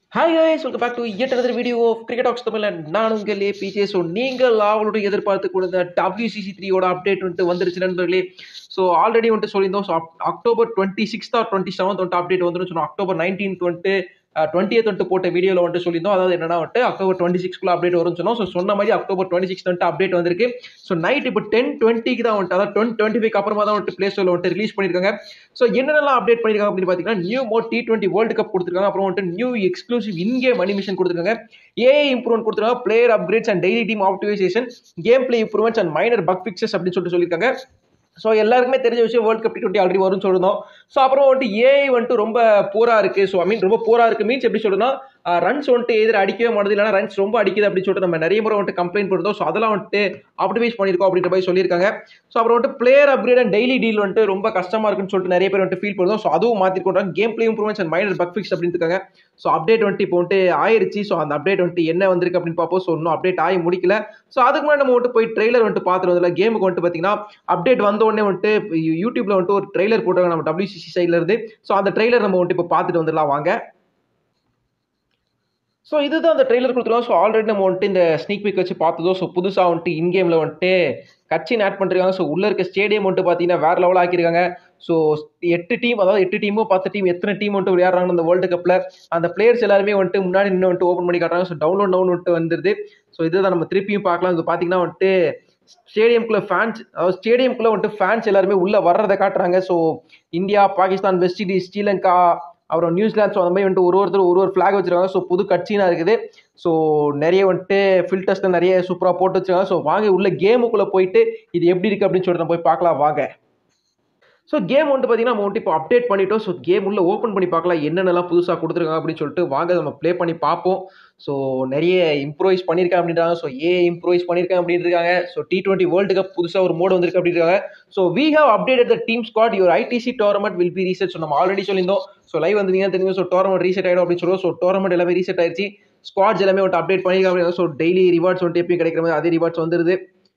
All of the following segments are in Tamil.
hi guys welcome back to yet another video of cricket talks Tamil நான் உங்கள் ஏபிஜே ஸோ நீங்கள் அவளுடைய எதிர்பார்த்து கொடுத்த டபிள்யூசிசி த்ரீயோட அப்டேட் வந்துட்டு வந்துருச்சு நண்பர்களே ஸோ ஆல்ரெடி வந்துட்டு சொல்லியிருந்தோம் so October twenty sixth or twenty seventh வந்துட்டு அப்டேட் வந்துடும் ஸோ அக்டோபர் நைன்டீன்த் வந்துட்டு டுவெண்ட்டி வந்துட்டு போட்ட வீடியோவில் வந்துட்டு சொல்லியிருந்தோம் அதாவது என்னன்னா வந்துட்டு அக்டோபர் டுவெண்ட்டி சிக்ஸ்க்குள்ள அப்டேட் வரும்னு சொன்னோம் ஸோ சொன்ன மாதிரி அக்டோபர் டுவெண்ட்டி சிக்ஸ் வந்துட்டு அப்டேட் வந்திருக்கு ஸோ நைட் இப்போ டென் டுவெண்ட்டிக்கு தான் வந்துட்டு அதாவது டுவெண்ட்டி டுவெண்ட்டி ஃபைவ் அப்புறமா தான் வந்துட்டு பிளே ஸ்டோரில் வந்துட்டு ரிலீஸ் பண்ணியிருக்காங்க ஸோ என்னென்னலாம் அப்டேட் பண்ணியிருக்காங்க அப்படின்னு பார்த்தீங்கன்னா நியூ மோ டி டுவெண்ட்டி வேர்ல்டு கப் கொடுத்துருக்காங்க அப்புறம் வந்துட்டு new exclusive in game animation கொடுத்துருக்காங்க ஏஐ இம்ப்ரூவ்மெண்ட் கொடுத்துருக்காங்க player upgrades and daily team optimisation game play improvements and minor bug fixes அப்படின்னு சொல்லிட்டு சொல்லியிருக்காங்க ஸோ எல்லாருக்குமே தெரிஞ்ச விஷயம் World Cup T twenty already வரும்னு சொல்லியிருந்தோம் ஸோ அப்புறம் வந்துட்டு ஏஐ வந்துட்டு ரொம்ப பூரா இருக்கு ஸோ ஐ மீன் ரொம்ப பூரா இருக்கு மீன்ஸ் எப்படி சொல்றதுன்னா ரன்ஸ் வந்துட்டு எதிர அடிக்கவே மாட்டது இல்லைனா ரன்ஸ் ரொம்ப அடிக்குது அப்படின்னு சொல்லிட்டு நம்ம நிறைய முறை வந்துட்டு கம்ப்ளைண்ட் பண்ணிருந்தோம் ஸோ அதெல்லாம் வந்துட்டு ஆப்டிமைஸ் பண்ணியிருக்கோம் அப்படின்ற மாதிரி சொல்லியிருக்காங்க ஸோ அப்புறம் வந்துட்டு player upgrade and daily deal வந்துட்டு ரொம்ப கஷ்டமா இருக்குன்னு சொல்லிட்டு நிறைய பேர் வந்துட்டு ஃபீல் பண்ணுறோம் ஸோ அதுவும் மாற்றிருக்கோம் game play improvements and minor bug fix அப்படின்னு இருக்காங்க ஸோ அப்டேட் வந்துட்டு இப்போ வந்துட்டு ஆயிருச்சு ஸோ அந்த அப்டேட் வந்துட்டு என்ன வந்திருக்கு அப்படின்னு பார்ப்போம் ஸோ இன்னும் அப்டேட் ஆகி முடிக்கல ஸோ அதுக்கு முன்னாடி நம்ம வந்துட்டு போய் ட்ரெய்லர் வந்துட்டு பார்த்துட்டு வந்தல கேமுக்கு வந்துட்டு பார்த்தீங்கன்னா அப்டேட் வந்த உடனே வந்துட்டு யூடியூப்ல வந்துட்டு ஒரு ட்ரெய்லர் போட்டாங்க நம்ம டபிள்யூசிசி சைட்ல இருந்து ஸோ அந்த ட்ரெய்லர் நம்ம வந்துட்டு இப்போ பார்த்துட்டு வந்துடலாம் வாங்க ஸோ இதுதான் அந்த ட்ரெய்லர் கொடுத்துருவோம் ஸோ ஆல்ரெடி நம்ம வந்துட்டு இந்த ஸ்னீக் பீக் வச்சு பார்த்ததோ ஸோ புதுசாக வந்துட்டு இன் கேமில் வந்துட்டு கட்சின் ஆட் பண்ணிருக்காங்க ஸோ உள்ள இருக்க ஸ்டேடியம் வந்துட்டு பார்த்தீங்கன்னா வேற லெவல் ஆக்கியிருக்காங்க ஸோ எட்டு டீம் அதாவது எட்டு டீமோ பத்து டீம் எத்தனை டீம் வந்துட்டு விளையாடுறாங்க இந்த வேர்ல்டு கப்பில் அந்த பிளேயர்ஸ் எல்லாருமே வந்துட்டு முன்னாடி நின்று வந்துட்டு ஓப்பன் பண்ணி காட்டுறாங்க ஸோ டவுன்லோட் டவுன் வந்துட்டு வந்துருது ஸோ இதுதான் நம்ம திருப்பியும் பார்க்கலாம் இது பார்த்தீங்கன்னா வந்துட்டு ஸ்டேடியம்குள்ளே ஃபேன்ஸ் அதாவது ஸ்டேடியம்குள்ளே வந்துட்டு ஃபேன்ஸ் எல்லாருமே உள்ளே வர்றதை காட்டுறாங்க so India Pakistan West Indies Sri Lanka அப்புறம் நியூசிலாந்து ஸோ அந்த மாதிரி வந்துட்டு ஒரு ஒருத்தர் ஒரு ஒரு ஃப்ளாக் வச்சிருக்காங்க ஸோ புது கட்சினா இருக்குது ஸோ நிறைய வந்துட்டு ஃபில்டர்ஸில் நிறைய சூப்பராக போட்டு வச்சிருக்காங்க ஸோ வாங்க உள்ள கேமுக்குள்ளே போயிட்டு இது எப்படி இருக்குது அப்படின்னு சொல்லிட்டு நம்ம போய் பார்க்கலாம் வாங்க ஸோ கேம் வந்துட்டு பார்த்தீங்கன்னா நம்ம வந்துட்டு இப்போ அப்டேட் பண்ணிட்டோம் ஸோ கேம் உள்ள ஓப்பன் பண்ணி பார்க்கலாம் என்னென்னலாம் புதுசாக கொடுத்துருக்காங்க அப்படின்னு சொல்லிட்டு வாங்க நம்ம ப்ளே பண்ணி பார்ப்போம் ஸோ நிறைய இம்ப்ரூவைஸ் பண்ணியிருக்கேன் அப்படின்றாங்க ஸோ ஏ இம்ப்ரூவைஸ் பண்ணியிருக்கேன் அப்படின்னு இருக்காங்க so T twenty World Cup புதுசாக ஒரு மோடு வந்திருக்கு அப்படின்னு இருக்காங்க so we have update the team squad your ITC tournament will be reset so நம்ம ஆல்ரெடி சொல்லியிருந்தோம் ஸோ லைவ் வந்தீங்கன்னா தெரியும் ஸோ டோர்னமெண்ட் ரீசெட் ஆகிடும் அப்படின்னு சொல்லுவோம் ஸோ டோர்னமெண்ட் எல்லாமே ரீசெட் ஆயிடுச்சு ஸ்குவாட்ஸ் எல்லாமே வந்துட்டு அப்டேட் பண்ணியிருக்காங்க ஸோ டெய்லி ரிவார்ட்ஸ் வந்துட்டு எப்பயும் கிடைக்கிற மாதிரி அதே ரிவார்ட்ஸ் வந்துருது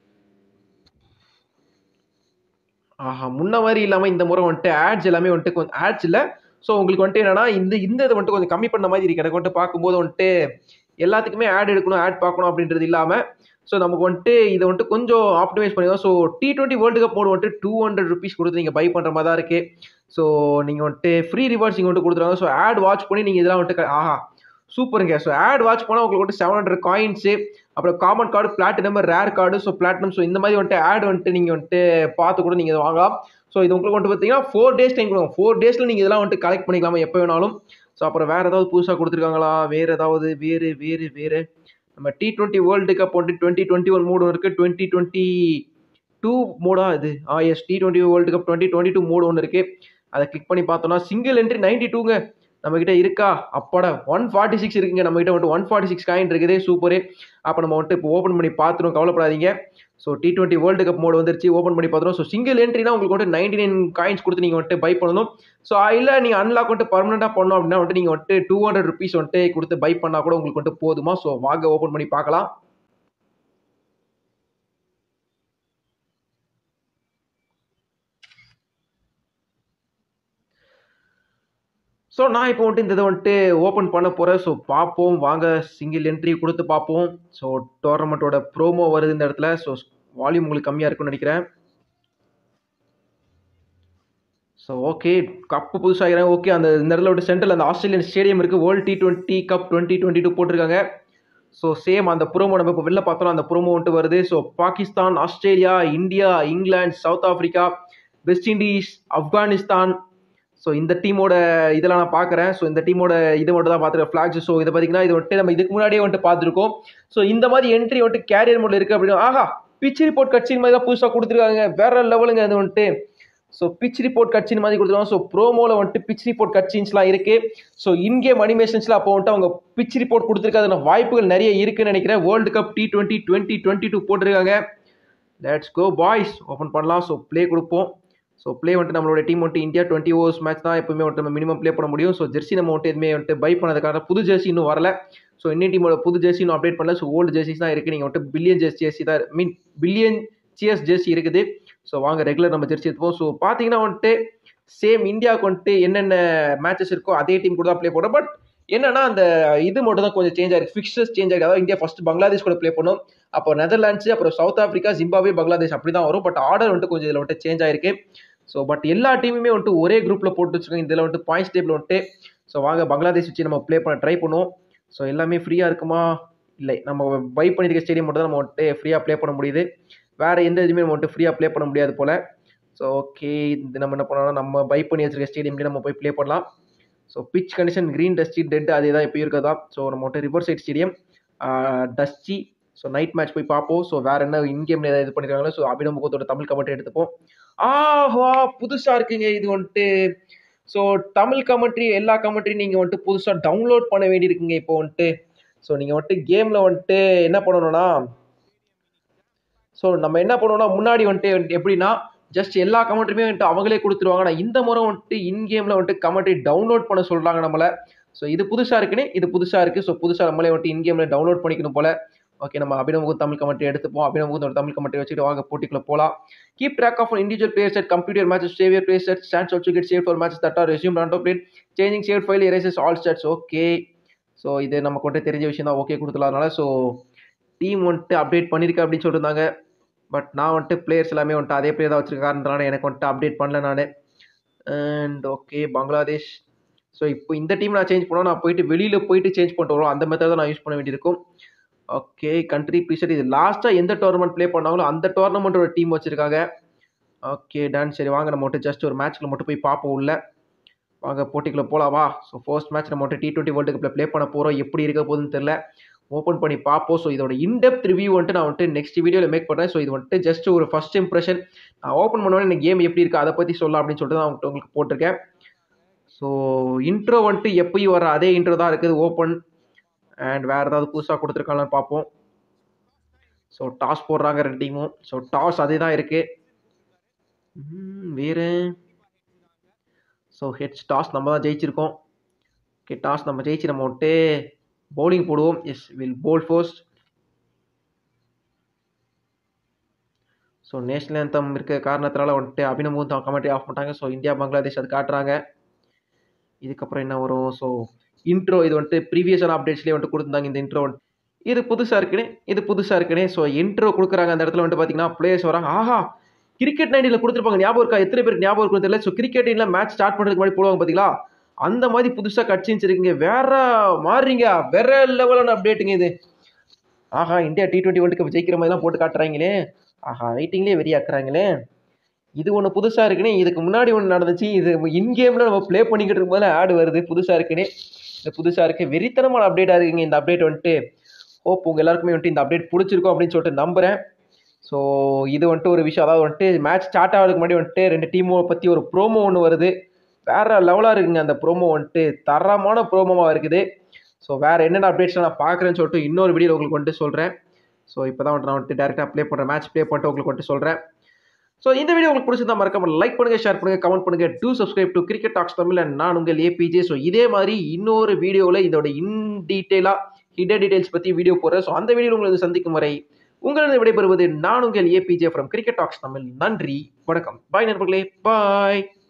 ஆஹா முன்ன மாதிரி இல்லாமல் இந்த முறை வந்துட்டு ஆட்ஸ் எல்லாமே வந்துட்டு கொஞ்சம் ஆட்ஸ் இல்லை ஸோ உங்களுக்கு வந்துட்டு என்னன்னா இந்த இந்த இதை வந்துட்டு கொஞ்சம் கம்மி பண்ண மாதிரி இருக்கு எனக்கு வந்துட்டு பார்க்கும்போது வந்துட்டு எல்லாத்துக்குமே ஆட் எடுக்கணும் ஆட் பார்க்கணும் அப்படின்றது இல்லாமல் ஸோ நமக்கு வந்துட்டு இதை வந்துட்டு கொஞ்சம் ஆப்டிமைஸ் பண்ணிக்கலாம் so T twenty World Cup mode வந்துட்டு டூ ஹண்ட்ரட் ருபீஸ் கொடுத்து நீங்கள் பை பண்ணுற மாதிரி தான் இருக்குது ஸோ நீங்கள் வந்துட்டு ஃப்ரீ ரிவார்ட்ஸ் இங்கே வந்துட்டு கொடுத்துருவாங்க ஸோ ஆட் வாட்ச் பண்ணி நீங்கள் இதெல்லாம் வந்துட்டு ஆஹா சூப்பருங்க ஸோ ஆட் வாட்ச் பண்ணால் உங்களுக்கு வந்துட்டு செவன் ஹண்ட்ரட் காயின்ஸு அப்புறம் common card platinum rare card so platinum so இந்த மாதிரி வந்துட்டு ஆட் வந்துட்டு நீங்கள் வந்துட்டு பார்த்து கூட நீங்கள் வாங்கலாம் ஸோ இது உங்களுக்கு வந்துட்டு பார்த்தீங்கன்னா ஃபோர் டேஸ் டைம் கொடுங்க ஃபோர் டேஸில் நீங்கள் இதெல்லாம் வந்துட்டு கலெக்ட் பண்ணிக்கலாமா எப்போ வேணாலும் ஸோ அப்புறம் வேறு ஏதாவது புதுசாக கொடுத்துருக்காங்களா வேறு ஏதாவது வேறு வேறு வேறு நம்ம டி டுவெண்ட்டி வேர்ல்டு கப் வந்துட்டு டுவெண்ட்டி டுவெண்ட்டி ஒன் மூடு இருக்குது டுவெண்ட்டி டுவெண்ட்டி டூ மோடா இது ஆ எஸ் T twenty World Cup twenty twenty two mode ஒன்று இருக்குது அதை கிளிக் பண்ணி பார்த்தோம்னா சிங்கிள் என்ட்ரி நைன்டி டூங்க நம்மக்கிட்ட இருக்கா அப்பாடா ஒன் ஃபார்ட்டி சிக்ஸ் இருக்குங்க நம்மகிட்ட வந்துட்டு ஒன் ஃபார்ட்டி சிக்ஸ் காயின் இருக்குதே சூப்பரு அப்போ நம்ம வந்துட்டு இப்போ ஓப்பன் பண்ணி பார்த்துருவோம் கவலைப்படாதீங்க so T twenty World Cup mode வந்துருச்சு ஓப்பன் பண்ணி பார்த்துருவோம் ஸோ சிங்கிள் என்ட்ரினா உங்களுக்கு வந்துட்டு நைன்டி நைன் காயின்ஸ் கொடுத்து நீங்கள் வந்துட்டு பை பண்ணணும் ஸோ இல்லை நீங்கள் அன்லாக் வந்துட்டு பர்மனெண்ட்டாக பண்ணோம் அப்படின்னா வந்துட்டு நீங்கள் வந்துட்டு டூ ஹண்ட்ரட் ருபீஸ் வந்துட்டு கொடுத்து பை பண்ணால் கூட உங்களுக்கு வந்துட்டு போதுமா ஸோ வாங்க ஓப்பன் பண்ணி பார்க்கலாம் ஸோ நான் இப்போ வந்துட்டு இந்த இதை வந்துட்டு ஓப்பன் பண்ண போகிறேன் ஸோ பார்ப்போம் வாங்க சிங்கிள் என்ட்ரி கொடுத்து பார்ப்போம் ஸோ டோர்னமெண்ட்டோட ப்ரோமோ வருது இந்த இடத்துல ஸோ வால்யூம் உங்களுக்கு கம்மியாக இருக்குன்னு நினைக்கிறேன் ஸோ ஓகே கப்பு புதுசாகிறேன் ஓகே அந்த இந்த இடத்துல விட்டு சென்ட்ரல் அந்த ஆஸ்திரேலியன் ஸ்டேடியம் இருக்குது World T twenty Cup twenty twenty two போட்டிருக்காங்க ஸோ சேம் அந்த ப்ரோமோ நம்ம இப்போ வெளில பார்த்தோம் அந்த ப்ரோமோ வந்துட்டு வருது ஸோ பாகிஸ்தான் ஆஸ்திரேலியா இந்தியா இங்கிலாந்து South Africa West Indies Afghanistan so இந்த டீமோட இதெல்லாம் நான் பார்க்குறேன் ஸோ இந்த டீமோட இது மட்டும் தான் பார்த்துருக்கேன் ஃப்ளாக்ஸ் ஸோ இதை பார்த்தீங்கன்னா இது வந்துட்டு நம்ம இதுக்கு முன்னாடியே வந்துட்டு பார்த்துருக்கோம் ஸோ இந்த மாதிரி என்ட்ரி வந்துட்டு கேரியர் மோடில் இருக்குது அப்படின்னு ஆஹா பிச் ரிப்போர்ட் கட்சின் மாதிரி தான் புதுசாக கொடுத்துருக்காங்க வேற லெவலுங்க அது வந்துட்டு ஸோ பிச் ரிப்போர்ட் கட்சின் மாதிரி கொடுத்துருவாங்க ஸோ ப்ரோமோவில் வந்துட்டு பிச் ரிப்போர்ட் கட்சின்ஸ்லாம் இருக்குது ஸோ இன்கேம் அனிமேஷன்ஸில் அப்போ வந்துட்டு அவங்க பிச் ரிப்போர்ட் கொடுத்துருக்காதுன வாய்ப்புகள் நிறைய இருக்குன்னு நினைக்கிறேன் World Cup T twenty twenty twenty two போட்டிருக்காங்க லெட்ஸ் கோ பாய்ஸ் ஓப்பன் பண்ணலாம் ஸோ ப்ளே கொடுப்போம் ஸோ ப்ளே வந்துட்டு நம்மளோட டீம் வந்துட்டு இந்தியா டுவெண்ட்டி ஓவர்ஸ் மேட்ச் தான் எப்பவுமே வந்துட்டு நம்ம மினிமம் ப்ளே பண்ண முடியும் ஸோ ஜெர்சி நம்ம வந்துட்டு எதுவுமே வந்துட்டு பை பண்ணதுக்காக புது ஜெர்சி இன்னும் வரல ஸோ இந்தியன் டீமோட புது ஜெர்சி இன்னும் அப்டேட் பண்ணல ஸோ ஓல்டு ஜெர்சிஸ் தான் இருக்குது நீங்கள் வந்துட்டு பில்லியன் ஜெர்சி ஜெர்சி தான் மீன் பில்லியன் சிஎஸ் ஜெர்சி இருக்குது ஸோ வாங்க ரெகுலர் நம்ம ஜெர்சி எடுத்துப்போம் ஸோ பார்த்தீங்கன்னா வந்துட்டு சேம் இந்தியாவுக்கு வந்துட்டு என்னென்ன மேட்சஸ் இருக்கோ அதே டீம் கூட தான் ப்ளே போடுறோம் பட் என்னன்னா அந்த இது மட்டும் தான் கொஞ்சம் சேஞ்ச் ஆயிருக்கு ஃபிக்ஸஸ் சேஞ்ச் ஆயிருக்கு அதாவது இந்தியா ஃபர்ஸ்ட் பங்களாதேஷ் கூட ப்ளே பண்ணும் அப்போ நெதர்லாண்ட்ஸ் அப்புறம் சவுத் ஆஃப்ரிக்கா ஜிம்பாவே பங்களாதேஷ் அப்படி தான் வரும் பட் ஆர்டர் வந்துட்டு கொஞ்சம் இதில் வந்துட்டு சேஞ்ச் ஆயிருக்கு ஸோ பட் எல்லா டீமுமே வந்துட்டு ஒரே குரூப்பில் போட்டு வச்சுருக்கோங்க இதில் வந்துட்டு பாயிண்ட்ஸ் டேபிள் வந்துட்டு ஸோ வாங்க பங்களாதேஷ் வச்சு நம்ம ப்ளே பண்ண ட்ரை பண்ணுவோம் ஸோ எல்லாமே ஃப்ரீயாக இருக்குமா இல்லை நம்ம பை பண்ணியிருக்க ஸ்டேடியம் மட்டும் தான் நம்ம வந்துட்டு ஃப்ரீயாக ப்ளே பண்ண முடியுது வேறு எந்த இதுவுமே நம்ம வந்துட்டு ஃப்ரீயாக ப்ளே பண்ண முடியாது போல் ஸோ ஓகே இது நம்ம என்ன பண்ணோம்னா நம்ம பை பண்ணி வச்சிருக்க ஸ்டேடியம்லேயே நம்ம போய் ப்ளே பண்ணலாம் so pitch condition green dusty dead அதே தான் இப்போ இருக்கதா ஸோ நம்ம வந்துட்டு river side stadium dusty so night match போய் பார்ப்போம் ஸோ வேறு என்ன இன்கேமில் ஏதாவது இது பண்ணிருக்காங்களோ ஸோ அபிநவ முகத்தோட தமிழ் கமெண்ட்ரி எடுத்துப்போம் ஆஹா புதுசாக இருக்குங்க இது வந்துட்டு ஸோ தமிழ் கமெண்ட்ரி எல்லா கமெண்ட்ரி நீங்கள் வந்துட்டு புதுசாக டவுன்லோட் பண்ண வேண்டியிருக்குங்க இப்போ வந்துட்டு ஸோ நீங்கள் வந்துட்டு கேமில் வந்துட்டு என்ன பண்ணணும்னா ஸோ நம்ம என்ன பண்ணுவோம்னா முன்னாடி வந்துட்டு எப்படின்னா ஜஸ்ட் எல்லா கமெண்ட்ரியுமே வந்துட்டு அவங்களே கொடுத்துருவாங்க ஆனால் இந்த முறை வந்துட்டு இன் கேமில் வந்துட்டு கமெண்ட்ரி டவுன்லோட் பண்ண சொல்கிறாங்க நம்மளை ஸோ இது புதுசாக இருக்குன்னு இது புதுசாக இருக்குது ஸோ புதுசாக நம்மளே வந்துட்டு இன் கேமில் டவுன்லோட் பண்ணிக்கணும் போல ஓகே நம்ம அபிநவமுக தமிழ் கமெண்ட்ரி எடுத்துப்போம் அபிநவமுக தமிழ் கமெண்ட்ரி வச்சுட்டு வாங்க போட்டிக்குள்ள போகலாம் keep track of individual players at computer matches save your players at stands also get save for matches that are resume random played changing save file erases all stats okay so இது நமக்கு வந்துட்டு தெரிஞ்ச விஷயம் தான் ஓகே கொடுத்துலாம் அதனால ஸோ டீம் வந்துட்டு அப்டேட் பண்ணியிருக்கேன் அப்படின்னு சொல்லியிருந்தாங்க பட் நான் வந்துட்டு பிளேயர்ஸ் எல்லாமே வந்துட்டு அதே பிளேயர் தான் வச்சிருக்காருன்றனால எனக்கு வந்துட்டு அப்டேட் பண்ணல நான் அண்ட் ஓகே பங்களாதேஷ் ஸோ இப்போ இந்த டீம் நான் சேஞ்ச் பண்ணோம் நான் போயிட்டு வெளியில் போயிட்டு சேஞ்ச் பண்ணிட்டு வரோம் அந்த மெத்தட் தான் நான் யூஸ் பண்ண வேண்டியிருக்கும் ஓகே கண்ட்ரி ப்ரீசெட் இது லாஸ்ட்டாக எந்த டோர்னமெண்ட் ப்ளே பண்ணாங்களோ அந்த டோர்னமெண்ட்டோட டீம் வச்சுருக்காங்க ஓகே டன் சரி வாங்க நம்ம மட்டும் ஜஸ்ட் ஒரு மேட்ச்சில் மட்டும் போய் பார்ப்போம் உள்ள வாங்க போட்டிக்குள்ளே போகலாவா ஸோ ஃபர்ஸ்ட் மேட்ச் நம்ம மட்டும் டி டுவெண்ட்டி வேர்ல்டு கப்பில் ப்ளே பண்ண போகிறோம் எப்படி இருக்க போகுதுன்னு தெரில ஓப்பன் பண்ணி பார்ப்போம் ஸோ இதோட இன்டெப்த் ரிவ்யூ வந்துட்டு நான் வந்துட்டு நெக்ஸ்ட் வீடியோவில் மேக் பண்ணுறேன் ஸோ இது வந்துட்டு ஜஸ்ட் ஒரு ஃபஸ்ட் இம்ப்ரெஷன் நான் ஓப்பன் பண்ணோன்னே இந்த கேம் எப்படி இருக்குது அதை பற்றி சொல்லலாம் அப்படின்னு சொல்லிட்டு தான் உங்களுக்கு போட்டிருக்கேன் ஸோ இன்ட்ரோ வந்துட்டு எப்பயும் வர அதே இன்ட்ரோ தான் இருக்குது ஓப்பன் அண்ட் வேறு ஏதாவது புதுசாக கொடுத்துருக்காங்களான்னு பார்ப்போம் ஸோ டாஸ் போடுறாங்க ரெண்டு டீமும் ஸோ டாஸ் அதே தான் இருக்குது வேறு ஸோ ஹெட்ஸ் டாஸ் நம்ம தான் ஜெயிச்சிருக்கோம் ஓகே டாஸ் நம்ம ஜெயிச்சு நம்ம வந்துட்டு பவுலிங் போடுவோம் yes will bowl first so national anthem இருக்க காரணத்தினால வந்துட்டு அபிநமும் தான் கமெண்ட்ரி ஆஃப் பண்ணிட்டாங்க ஸோ இந்தியா பங்களாதேஷ் அது காட்டுறாங்க இதுக்கப்புறம் என்ன வரும் ஸோ இன்ட்ரோ இது வந்துட்டு ப்ரீவியஸான அப்டேட்ஸ்லேயே வந்துட்டு கொடுத்துருந்தாங்க இந்த இன்ட்ரோ வந்துட்டு இது புதுசாக இருக்குனே இது புதுசாக இருக்குனே ஸோ இன்ட்ரோ கொடுக்குறாங்க அந்த இடத்துல வந்துட்டு பார்த்தீங்கன்னா பிளேயர்ஸ் வராங்க ஆஹா கிரிக்கெட் நைன்டியில் கொடுத்துருப்பாங்க ஞாபகம் இருக்கா எத்தனை பேருக்கு ஞாபகம் இருக்கும் தெரியல ஸோ கிரிக்கெட் நைனில் மேட்ச் ஸ்டார்ட் பண்ணுறதுக்கு முன்னாடி போடுவாங்க பார்த்தீங்களா அந்த மாதிரி புதுசாக கட்சின்னு இருக்கீங்க வேற மாறுறீங்க வேற லெவலான அப்டேட்டுங்க இது ஆஹா India T twenty World Cup ஜெயிக்கிற மாதிரிலாம் போட்டு காட்டுறாங்களே ஆஹா வெயிட்டிங்லேயே வெறியாக்குறாங்களே இது ஒன்று புதுசாக இருக்குன்னு இதுக்கு முன்னாடி ஒன்று நடந்துச்சு இது இன் கேமில் நம்ம ப்ளே பண்ணிக்கிட்டு இருக்கும்போது ஆடு வருது புதுசாக இருக்குன்னு இது புதுசாக இருக்குது வெறித்தனமான அப்டேட்டாக இருக்குங்க இந்த அப்டேட் வந்துட்டு ஹோப் உங்கள் எல்லாருக்குமே வந்துட்டு இந்த அப்டேட் பிடிச்சிருக்கும் அப்படின்னு சொல்லிட்டு நம்புகிறேன் ஸோ இது வந்துட்டு ஒரு விஷயம் அதாவது வந்துட்டு மேட்ச் ஸ்டார்ட் ஆகிறதுக்கு முன்னாடி வந்துட்டு ரெண்டு டீமும் பற்றி ஒரு ப்ரோமோ ஒன்று வருது வேற லெவலாக இருக்குங்க அந்த ப்ரோமோ வந்துட்டு தரமான ப்ரோமோவாக இருக்குது ஸோ வேறு என்னென்ன அப்டேட்ஸ் நான் பார்க்குறேன்னு சொல்லிட்டு இன்னொரு வீடியோ உங்களுக்கு வந்துட்டு சொல்கிறேன் ஸோ இப்போ தான் வந்துட்டு நான் வந்துட்டு டேரெக்டாக ப்ளே பண்ணுறேன் மேட்ச் ப்ளே பண்ணிட்டு உங்களுக்கு வந்துட்டு சொல்கிறேன் ஸோ இந்த வீடியோ உங்களுக்கு பிடிச்சிருந்தா மறக்காம லைக் பண்ணுங்க ஷேர் பண்ணுங்க கமெண்ட் பண்ணுங்க do subscribe to cricket talks Tamil and நான் உங்கள் ஏபிஜே ஸோ இதே மாதிரி இன்னொரு வீடியோவில் இதோட இன் டீட்டெயிலாக ஹிடன் டீடைல்ஸ் பற்றி வீடியோ போடுறேன் ஸோ அந்த வீடியோ உங்களுக்கு சந்திக்கும் வரை உங்களது விடைபெறுவது நான் உங்கள் APJ from cricket talks Tamil நன்றி வணக்கம் பாய் நண்பர்களே பாய்